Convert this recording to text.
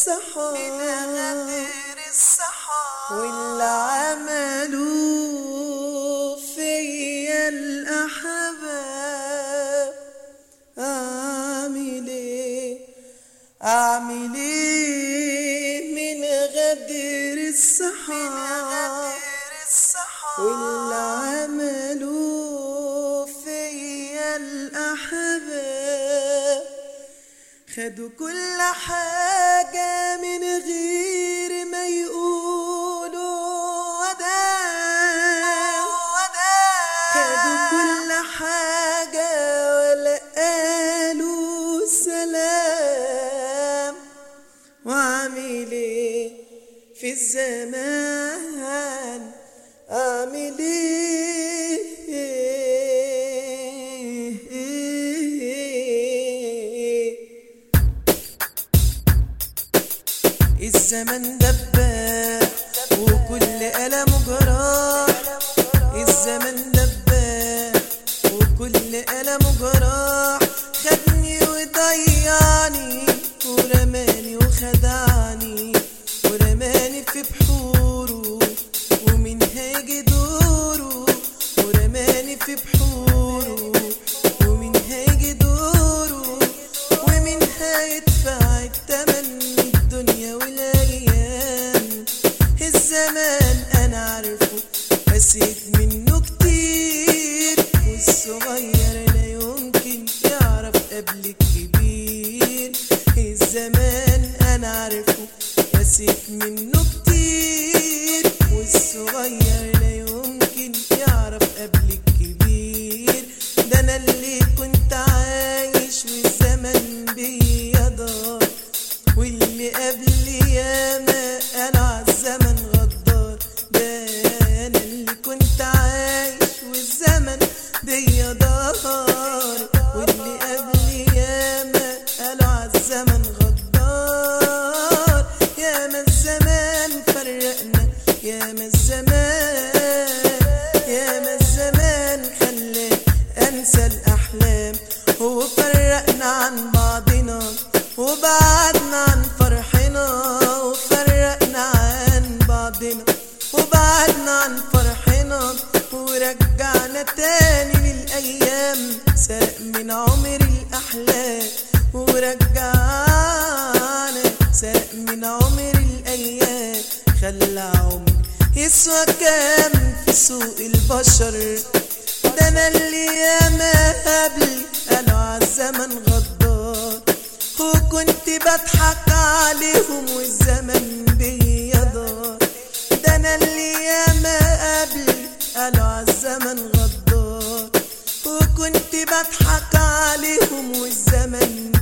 السحاب السحاب واللي عملوا فيا الأحباب أعمل إيه أعمل إيه من غدر السحاب واللي عملوا فيا الأحباب خدوا كل حاجة من غير ما يقولوا وداع خدوا كل حاجة ولا قالوا سلام وعامل ايه في الزمان اعمل ايه الزمن دباب وكل ألم جراح الزمن دباب وكل ألم جراح خدني وضيعني ورماني وخدعني ورماني في بحوره ومنهاج دوره ورماني في بحوره ومنهاج دوره ومنها يدفع التمن الدنيا والايام الزمان انا عارفه قسيت منه كتير والصغير لا يمكن يعرف قبل الكبير الزمان انا عارفه قسيت منه كتير والصغير لا يمكن يعرف قبل الكبير ده انا اللي كنت عايش والزمن بيا دار واللي قبلي ياما قالوا عالزمن غدار ده انا اللي كنت عايش والزمن بيا دار واللي قبلي ياما قالوا عالزمن غدار ياما الزمان فرقنا ياما الزمان ياما الزمان خلاني انسى الاحلام وفرقنا عن بعضنا وبعدنا عن فرحنا وفرقنا عن بعضنا وبعدنا عن فرحنا ورجعنا تاني للأيام سرق من عمري الأحلام ورجعنا سرق من عمري الأيام خلى عمري يسوى كام في سوق البشر ده أنا اللي ياما قبلي قالوا عالزمن غدار وكنت بضحك عليهم والزمن بيا دار ده انا اللي ياما قبلي قالوا عالزمن غدار وكنت بضحك عليهم والزمن